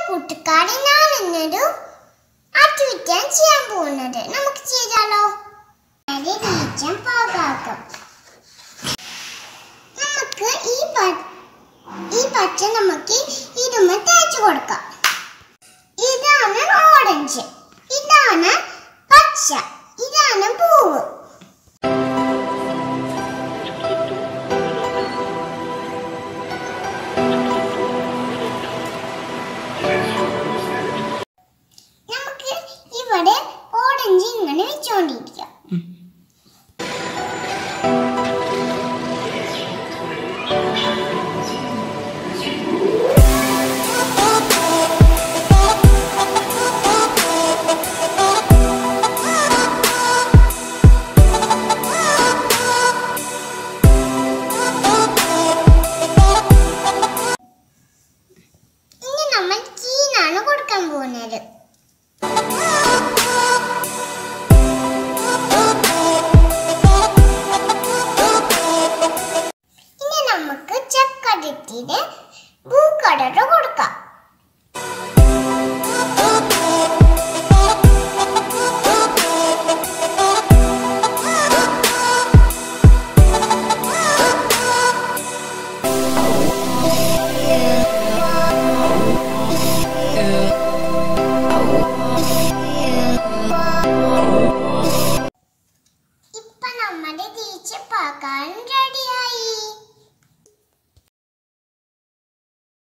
കൂട്ടുകാരെ ഞാൻ ഇന്നൊരു ആക്ടിവിറ്റിയാണ് ചെയ്യാൻ പോകുന്നത് നമുക്ക് ചെയ്താലോ വളരെ നീച്ചം പാകാക്കാം നമുക്ക് ഈ പ- ഈ പച്ച നമുക്ക് ഇരുമ തേച്ച് കൊടുക്കാം ഇതാണ് ഓറഞ്ച് ഇതാണ് പച്ച ഇതാണ് പൂവ് നമുക്ക് ഇവിടെ ഓറഞ്ച് ഇങ്ങനെ വെച്ചുകൊണ്ടിരിക്കാം ഇനി നമ്മൾ ചീനാണ് കൊടുക്കാൻ പോകുന്നത് ഇനി നമുക്ക് ചക്കടത്തില് ഭൂക്കടറ കൊടുക്കാം